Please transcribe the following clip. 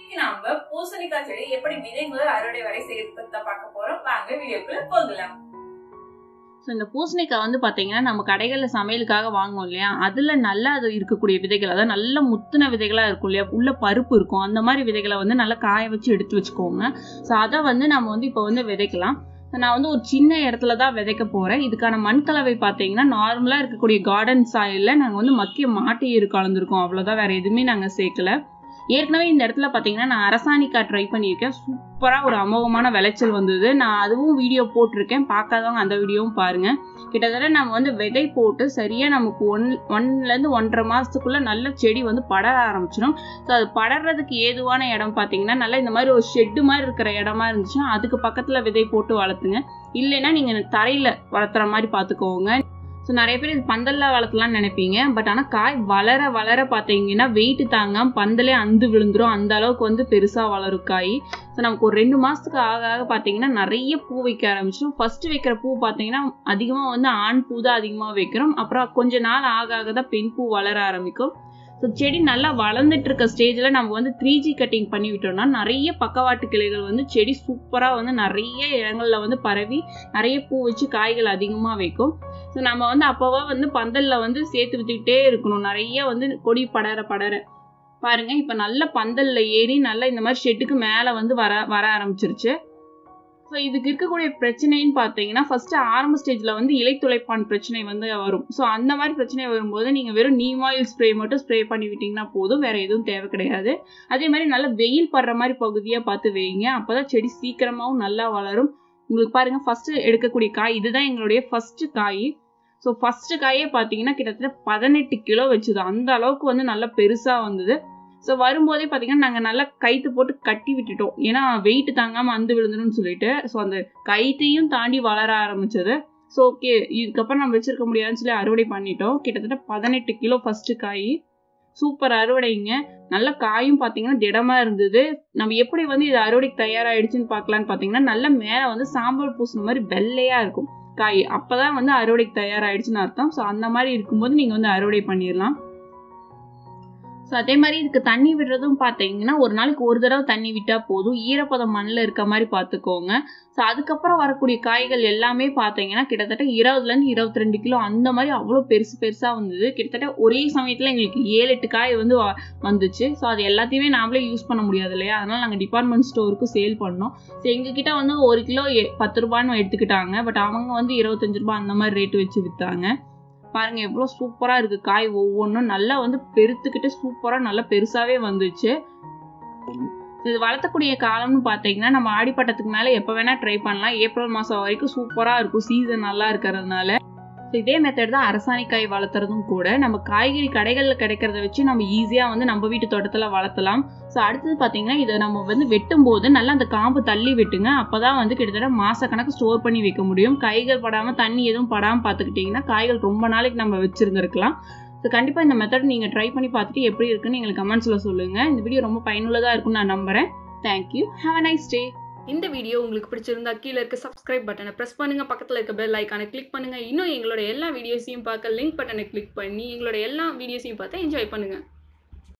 இன்னைக்கு நாம பூசணிக்காய் செடி எப்படி விதை முதல் அறுவடை வரை சேர்த்து பார்க்க போறோம் வாங்க வீடியோக்குள்ள போகலாம் ஸோ இந்த பூசணிக்காய் வந்து பார்த்தீங்கன்னா நம்ம கடைகளில் சமையலுக்காக வாங்குவோம் இல்லையா அதில் நல்லா அது இருக்கக்கூடிய விதைகள் அதாவது நல்ல முத்தின விதைகளாக இருக்கும் இல்லையா உள்ள பருப்பு இருக்கும் அந்த மாதிரி விதைகளை வந்து நல்லா காய வச்சு எடுத்து வச்சுக்கோங்க ஸோ அதை வந்து நம்ம வந்து இப்போ வந்து விதைக்கலாம் நான் வந்து ஒரு சின்ன இடத்துல தான் விதைக்க போகிறேன் இதுக்கான மண் கலவை பார்த்தீங்கன்னா நார்மலாக இருக்கக்கூடிய கார்டன் சாயிலில் நாங்கள் வந்து மக்கிய மாட்டு ஈரு கலந்துருக்கோம் அவ்வளோதான் வேறு எதுவுமே நாங்கள் சேர்க்கல ஏற்கனவே இந்த இடத்துல பார்த்தீங்கன்னா நான் அரசாணிக்காய் ட்ரை பண்ணியிருக்கேன் சூப்பராக ஒரு அமோகமான விளைச்சல் வந்தது நான் அதுவும் வீடியோ போட்டிருக்கேன் பார்க்காதவங்க அந்த வீடியோவும் பாருங்கள் கிட்டத்தட்ட நம்ம வந்து விதை போட்டு சரியாக நமக்கு ஒன் ஒன்லேருந்து ஒன்றரை மாதத்துக்குள்ளே நல்ல செடி வந்து படர ஆரம்பிச்சிடும் ஸோ அது படறதுக்கு ஏதுவான இடம் பார்த்தீங்கன்னா நல்லா இந்த மாதிரி ஒரு ஷெட்டு மாதிரி இருக்கிற இடமா இருந்துச்சுன்னா அதுக்கு பக்கத்தில் விதை போட்டு வளர்த்துங்க இல்லைன்னா நீங்கள் தரையில் வளர்த்துற மாதிரி பார்த்துக்கோங்க ஸோ நிறைய பேர் இது பந்தலில் வளர்த்தலாம்னு நினைப்பீங்க பட் ஆனால் காய் வளர வளர பார்த்தீங்கன்னா வெயிட் தாங்காம பந்தலே அந்து விழுந்துரும் அந்த அளவுக்கு வந்து பெருசாக வளரும் காய் ஸோ நமக்கு ஒரு ரெண்டு மாதத்துக்கு ஆக ஆக பார்த்தீங்கன்னா நிறைய பூ வைக்க ஆரம்பிச்சிடும் ஃபர்ஸ்ட் வைக்கிற பூ பார்த்தீங்கன்னா அதிகமாக வந்து ஆண் பூ தான் அதிகமாக வைக்கிறோம் அப்புறம் கொஞ்ச நாள் ஆக ஆக தான் பெண் பூ வளர ஆரம்பிக்கும் ஸோ செடி நல்லா வளர்ந்துட்டு இருக்க ஸ்டேஜில் நம்ம வந்து த்ரீ ஜி கட்டிங் பண்ணி விட்டோம்னா நிறைய பக்கவாட்டு கிளைகள் வந்து செடி சூப்பராக வந்து நிறைய இடங்களில் வந்து பரவி நிறைய பூ வச்சு காய்கள் அதிகமாக வைக்கும் ஸோ நம்ம வந்து அப்போவா வந்து பந்தலில் வந்து சேர்த்து விட்டுக்கிட்டே இருக்கணும் நிறைய வந்து கொடி படர படர பாருங்க இப்போ நல்ல பந்தலில் ஏறி நல்லா இந்த மாதிரி ஷெட்டுக்கு மேலே வந்து வர வர ஆரம்பிச்சிருச்சு ஸோ இதுக்கு இருக்கக்கூடிய பிரச்சனைன்னு பார்த்தீங்கன்னா ஃபர்ஸ்ட் ஆரம்ப ஸ்டேஜில் வந்து இலைத்துளைப்பான் பிரச்சனை வந்து வரும் ஸோ அந்த மாதிரி பிரச்சனை வரும்போது நீங்கள் வெறும் நீம் ஆயில் ஸ்ப்ரே மட்டும் ஸ்ப்ரே பண்ணி விட்டிங்கன்னா போதும் வேற எதுவும் தேவை கிடையாது அதே மாதிரி நல்லா வெயில் படுற மாதிரி பகுதியாக பார்த்து வைங்க அப்போ தான் செடி சீக்கிரமாகவும் நல்லா வளரும் உங்களுக்கு பாருங்க ஃபர்ஸ்ட் எடுக்கக்கூடிய காய் இதுதான் எங்களுடைய ஃபர்ஸ்ட் காய் ஸோ ஃபர்ஸ்ட் காயே பார்த்தீங்கன்னா கிட்டத்தட்ட பதினெட்டு கிலோ வச்சுது அந்த அளவுக்கு வந்து நல்லா பெருசாக வந்தது ஸோ வரும்போதே பார்த்தீங்கன்னா நாங்கள் நல்லா கைத்து போட்டு கட்டி விட்டுட்டோம் ஏன்னா வெயிட் தாங்காமல் அந்து விழுந்துடும் சொல்லிட்டு ஸோ அந்த கைத்தையும் தாண்டி வளர ஆரம்பிச்சது ஸோ ஓகே இதுக்கப்புறம் நம்ம வச்சிருக்க முடியாதுன்னு சொல்லி அறுவடை பண்ணிட்டோம் கிட்டத்தட்ட பதினெட்டு கிலோ ஃபர்ஸ்ட் காய் சூப்பர் அறுவடைங்க நல்ல காயும் பார்த்தீங்கன்னா திடமாக இருந்தது நம்ம எப்படி வந்து இது அறுவடைக்கு தயாராகிடுச்சுன்னு பார்க்கலான்னு பார்த்தீங்கன்னா நல்ல மேலே வந்து சாம்பல் பூசின மாதிரி வெள்ளையாக இருக்கும் காய் அப்போதான் வந்து அறுவடைக்கு தயாராகிடுச்சுன்னு அர்த்தம் ஸோ அந்த மாதிரி இருக்கும்போது நீங்கள் வந்து அறுவடை பண்ணிடலாம் ஸோ அதே மாதிரி இதுக்கு தண்ணி விடுறதும் பார்த்தீங்கன்னா ஒரு நாளைக்கு ஒரு தடவை தண்ணி விட்டால் போதும் ஈரப்பதம் மண்ணில் இருக்க மாதிரி பார்த்துக்கோங்க ஸோ அதுக்கப்புறம் வரக்கூடிய காய்கள் எல்லாமே பார்த்தீங்கன்னா கிட்டத்தட்ட இருபதுலேருந்து இருபத்தி ரெண்டு கிலோ அந்த மாதிரி அவ்வளோ பெருசு பெருசாக வந்தது கிட்டத்தட்ட ஒரே சமயத்தில் எங்களுக்கு ஏழு எட்டு காய் வந்து வந்துச்சு ஸோ அது எல்லாத்தையுமே நாமளே யூஸ் பண்ண முடியாது இல்லையா அதனால் நாங்கள் டிபார்ட்மெண்ட் ஸ்டோருக்கு சேல் பண்ணோம் ஸோ எங்ககிட்ட வந்து ஒரு கிலோ பத்து ரூபான்னு எடுத்துக்கிட்டாங்க பட் அவங்க வந்து இருபத்தஞ்சு ரூபாய் அந்த மாதிரி ரேட்டு வச்சு விற்றாங்க பாருங்க எவ்வளோ சூப்பராக இருக்குது காய் ஒவ்வொன்றும் நல்லா வந்து பெருத்துக்கிட்டு சூப்பராக நல்லா பெருசாகவே வந்துச்சு இது வளர்த்தக்கூடிய காலம்னு பார்த்தீங்கன்னா நம்ம ஆடிப்பட்டத்துக்கு மேலே எப்போ வேணால் ட்ரை பண்ணலாம் ஏப்ரல் மாதம் வரைக்கும் சூப்பராக இருக்கும் சீசன் நல்லா இருக்கிறதுனால ஸோ இதே மெத்தட் தான் அரசாணிக்காய் வளர்த்துறதும் கூட நம்ம காய்கறி கடைகளில் கிடைக்கிறத வச்சு நம்ம ஈஸியாக வந்து நம்ம வீட்டு தோட்டத்தில் வளர்த்தலாம் ஸோ அடுத்தது பார்த்தீங்கன்னா இதை நம்ம வந்து வெட்டும் போது நல்லா அந்த காம்பு தள்ளி வெட்டுங்க அப்போ தான் வந்து கிட்டத்தட்ட மாதக்கணக்கு ஸ்டோர் பண்ணி வைக்க முடியும் கைகள் படாமல் தண்ணி எதுவும் படாமல் பார்த்துக்கிட்டிங்கன்னா காய்கள் ரொம்ப நாளைக்கு நம்ம வச்சுருந்துருக்கலாம் ஸோ கண்டிப்பாக இந்த மெத்தட் நீங்கள் ட்ரை பண்ணி பார்த்துட்டு எப்படி இருக்குன்னு எங்களுக்கு கமெண்ட்ஸில் சொல்லுங்கள் இந்த வீடியோ ரொம்ப பயனுள்ளதாக இருக்கும்னு நான் நம்புகிறேன் thank you have a nice day இந்த வீடியோ உங்களுக்கு பிடிச்சிருந்தா கீழே இருக்க சப்ஸ்கிரைப் பட்டனை ப்ரெஸ் பண்ணுங்க பக்கத்தில் இருக்க பெல் ஐக்கானை கிளிக் பண்ணுங்க இன்னும் எங்களோட எல்லா வீடியோஸையும் பார்க்க லிங்க் பட்டனை கிளிக் பண்ணி எங்களோட எல்லா வீடியோஸையும் பார்த்து என்ஜாய் பண்ணுங்க